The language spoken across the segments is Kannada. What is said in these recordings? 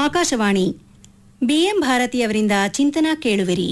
ಆಕಾಶವಾಣಿ ಬಿಎಂ ಭಾರತಿಯವರಿಂದ ಚಿಂತನಾ ಕೇಳುವಿರಿ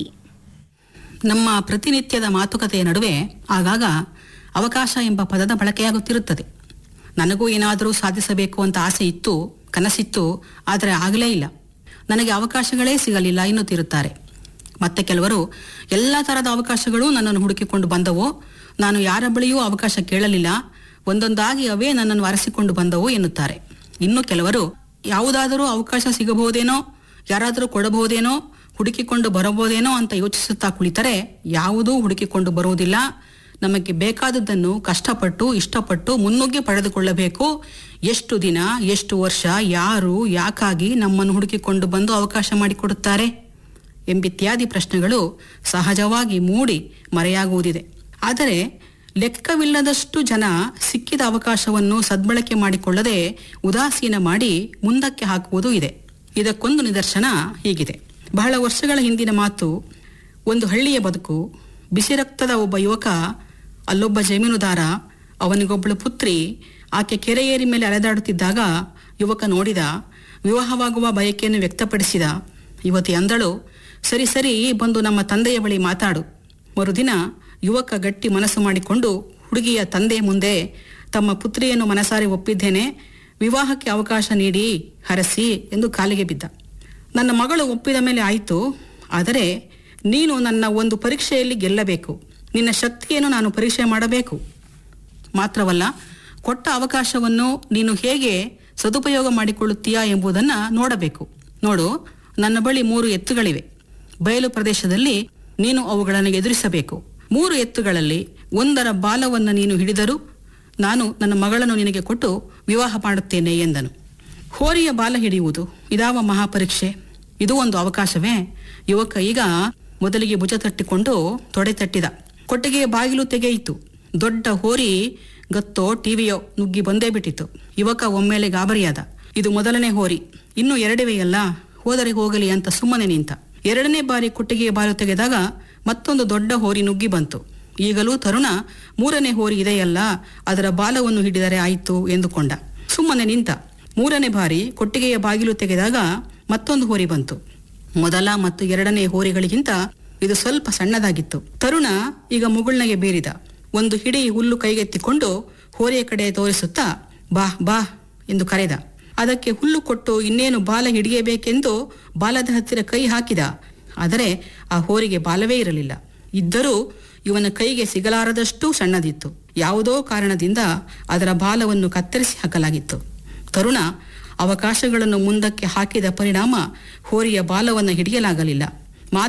ನಮ್ಮ ಪ್ರತಿನಿತ್ಯದ ಮಾತುಕತೆಯ ನಡುವೆ ಆಗಾಗ ಅವಕಾಶ ಎಂಬ ಪದದ ಬಳಕೆಯಾಗುತ್ತಿರುತ್ತದೆ ನನಗೂ ಏನಾದರೂ ಸಾಧಿಸಬೇಕು ಅಂತ ಆಸೆ ಇತ್ತು ಕನಸಿತ್ತು ಆದರೆ ಆಗಲೇ ಇಲ್ಲ ನನಗೆ ಅವಕಾಶಗಳೇ ಸಿಗಲಿಲ್ಲ ಎನ್ನುತ್ತಿರುತ್ತಾರೆ ಮತ್ತೆ ಕೆಲವರು ಎಲ್ಲ ಥರದ ಅವಕಾಶಗಳು ನನ್ನನ್ನು ಹುಡುಕಿಕೊಂಡು ಬಂದವು ನಾನು ಯಾರ ಬಳಿಯೂ ಅವಕಾಶ ಕೇಳಲಿಲ್ಲ ಒಂದೊಂದಾಗಿ ಅವೇ ನನ್ನನ್ನು ಅರಸಿಕೊಂಡು ಬಂದವು ಎನ್ನುತ್ತಾರೆ ಇನ್ನು ಕೆಲವರು ಯಾವುದಾದರೂ ಅವಕಾಶ ಸಿಗಬಹುದೇನೋ ಯಾರಾದರೂ ಕೊಡಬಹುದೇನೋ ಹುಡುಕಿಕೊಂಡು ಬರಬಹುದೇನೋ ಅಂತ ಯೋಚಿಸುತ್ತಾ ಕುಳಿತರೆ ಯಾವುದೂ ಹುಡುಕಿಕೊಂಡು ಬರುವುದಿಲ್ಲ ನಮಗೆ ಬೇಕಾದದ್ದನ್ನು ಕಷ್ಟಪಟ್ಟು ಇಷ್ಟಪಟ್ಟು ಮುನ್ನುಗ್ಗಿ ಪಡೆದುಕೊಳ್ಳಬೇಕು ಎಷ್ಟು ದಿನ ಎಷ್ಟು ವರ್ಷ ಯಾರು ಯಾಕಾಗಿ ನಮ್ಮನ್ನು ಹುಡುಕಿಕೊಂಡು ಬಂದು ಅವಕಾಶ ಮಾಡಿಕೊಡುತ್ತಾರೆ ಎಂಬಿತ್ಯಾದಿ ಪ್ರಶ್ನೆಗಳು ಸಹಜವಾಗಿ ಮೂಡಿ ಮರೆಯಾಗುವುದಿದೆ ಆದರೆ ಲೆಕ್ಕವಿಲ್ಲದಷ್ಟು ಜನ ಸಿಕ್ಕಿದ ಅವಕಾಶವನ್ನು ಸದ್ಬಳಕೆ ಮಾಡಿಕೊಳ್ಳದೆ ಉದಾಸೀನ ಮಾಡಿ ಮುಂದಕ್ಕೆ ಹಾಕುವುದೂ ಇದೆ ಇದಕ್ಕೊಂದು ನಿದರ್ಶನ ಹೀಗಿದೆ ಬಹಳ ವರ್ಷಗಳ ಹಿಂದಿನ ಮಾತು ಒಂದು ಹಳ್ಳಿಯ ಬದುಕು ಬಿಸಿ ರಕ್ತದ ಒಬ್ಬ ಯುವಕ ಅಲ್ಲೊಬ್ಬ ಜಮೀನುದಾರ ಅವನಿಗೊಬ್ಬಳು ಪುತ್ರಿ ಆಕೆ ಕೆರೆ ಏರಿ ಮೇಲೆ ಅಲೆದಾಡುತ್ತಿದ್ದಾಗ ಯುವಕ ನೋಡಿದ ವಿವಾಹವಾಗುವ ಬಯಕೆಯನ್ನು ವ್ಯಕ್ತಪಡಿಸಿದ ಯುವತಿ ಅಂದಳು ಸರಿ ಸರಿ ಬಂದು ನಮ್ಮ ತಂದೆಯ ಬಳಿ ಮಾತಾಡು ಮರುದಿನ ಯುವಕ ಗಟ್ಟಿ ಮನಸ್ಸು ಮಾಡಿಕೊಂಡು ಹುಡುಗಿಯ ತಂದೆ ಮುಂದೆ ತಮ್ಮ ಪುತ್ರಿಯನ್ನು ಮನಸಾರಿ ಒಪ್ಪಿದ್ದೇನೆ ವಿವಾಹಕ್ಕೆ ಅವಕಾಶ ನೀಡಿ ಹರಸಿ ಎಂದು ಕಾಲಿಗೆ ಬಿದ್ದ ನನ್ನ ಮಗಳು ಒಪ್ಪಿದ ಮೇಲೆ ಆಯಿತು ಆದರೆ ನೀನು ನನ್ನ ಒಂದು ಪರೀಕ್ಷೆಯಲ್ಲಿ ಗೆಲ್ಲಬೇಕು ನಿನ್ನ ಶಕ್ತಿಯನ್ನು ನಾನು ಪರೀಕ್ಷೆ ಮಾಡಬೇಕು ಮಾತ್ರವಲ್ಲ ಕೊಟ್ಟ ಅವಕಾಶವನ್ನು ನೀನು ಹೇಗೆ ಸದುಪಯೋಗ ಮಾಡಿಕೊಳ್ಳುತ್ತೀಯಾ ಎಂಬುದನ್ನು ನೋಡಬೇಕು ನೋಡು ನನ್ನ ಬಳಿ ಮೂರು ಎತ್ತುಗಳಿವೆ ಬಯಲು ಪ್ರದೇಶದಲ್ಲಿ ನೀನು ಅವುಗಳನ್ನು ಎದುರಿಸಬೇಕು ಮೂರು ಎತ್ತುಗಳಲ್ಲಿ ಒಂದರ ಬಾಲವನ್ನು ನೀನು ಹಿಡಿದರೂ ನಾನು ನನ್ನ ಮಗಳನ್ನು ನಿನಗೆ ಕೊಟ್ಟು ವಿವಾಹ ಮಾಡುತ್ತೇನೆ ಎಂದನು ಹೋರಿಯ ಬಾಲ ಹಿಡಿಯುವುದು ಇದಾವ ಮಹಾಪರೀಕ್ಷೆ ಇದು ಒಂದು ಅವಕಾಶವೇ ಯುವಕ ಈಗ ಮೊದಲಿಗೆ ಭುಜ ತಟ್ಟಿಕೊಂಡು ತೊಡೆ ತಟ್ಟಿದ ಕೊಟ್ಟಿಗೆಯ ಬಾಗಿಲು ತೆಗೆಯಿತು ದೊಡ್ಡ ಹೋರಿ ಗತ್ತೋ ಟಿವಿಯೋ ನುಗ್ಗಿ ಬಂದೇ ಬಿಟ್ಟಿತು ಯುವಕ ಒಮ್ಮೆಲೆ ಗಾಬರಿಯಾದ ಇದು ಮೊದಲನೇ ಹೋರಿ ಇನ್ನು ಎರಡಿವೆಯಲ್ಲ ಹೋದರೆ ಹೋಗಲಿ ಅಂತ ಸುಮ್ಮನೆ ನಿಂತ ಎರಡನೇ ಬಾರಿ ಕೊಟ್ಟಿಗೆಯ ಬಾಲು ತೆಗೆದಾಗ ಮತ್ತೊಂದು ದೊಡ್ಡ ಹೋರಿ ನುಗ್ಗಿ ಬಂತು ಈಗಲೂ ತರುಣ ಮೂರನೇ ಹೋರಿ ಇದೆಯಲ್ಲ ಅದರ ಬಾಲವನ್ನು ಹಿಡಿದರೆ ಆಯಿತು ಎಂದುಕೊಂಡ ಸುಮ್ಮನೆ ನಿಂತ ಮೂರನೇ ಬಾರಿ ಕೊಟ್ಟಿಗೆಯ ಬಾಗಿಲು ತೆಗೆದಾಗ ಮತ್ತೊಂದು ಹೋರಿ ಬಂತು ಮೊದಲ ಮತ್ತು ಎರಡನೇ ಹೋರಿಗಳಿಗಿಂತ ಇದು ಸ್ವಲ್ಪ ಸಣ್ಣದಾಗಿತ್ತು ತರುಣ ಈಗ ಮುಗುಳ್ನಗೆ ಬೀರಿದ ಒಂದು ಹಿಡಿ ಹುಲ್ಲು ಕೈಗೆತ್ತಿಕೊಂಡು ಹೋರಿಯ ಕಡೆ ತೋರಿಸುತ್ತಾ ಬಾ ಬಾ ಎಂದು ಕರೆದ ಅದಕ್ಕೆ ಹುಲ್ಲು ಕೊಟ್ಟು ಇನ್ನೇನು ಬಾಲ ಹಿಡಿಯಬೇಕೆಂದು ಬಾಲದ ಹತ್ತಿರ ಕೈ ಹಾಕಿದ ಆದರೆ ಆ ಹೋರಿಗೆ ಬಾಲವೇ ಇರಲಿಲ್ಲ ಇದ್ದರೂ ಇವನ ಕೈಗೆ ಸಿಗಲಾರದಷ್ಟು ಸಣ್ಣದಿತ್ತು ಯಾವುದೋ ಕಾರಣದಿಂದ ಅದರ ಬಾಲವನ್ನು ಕತ್ತರಿಸಿ ಹಾಕಲಾಗಿತ್ತು ತರುಣ ಅವಕಾಶಗಳನ್ನು ಮುಂದಕ್ಕೆ ಹಾಕಿದ ಪರಿಣಾಮ ಹೋರಿಯ ಬಾಲವನ್ನು ಹಿಡಿಯಲಾಗಲಿಲ್ಲ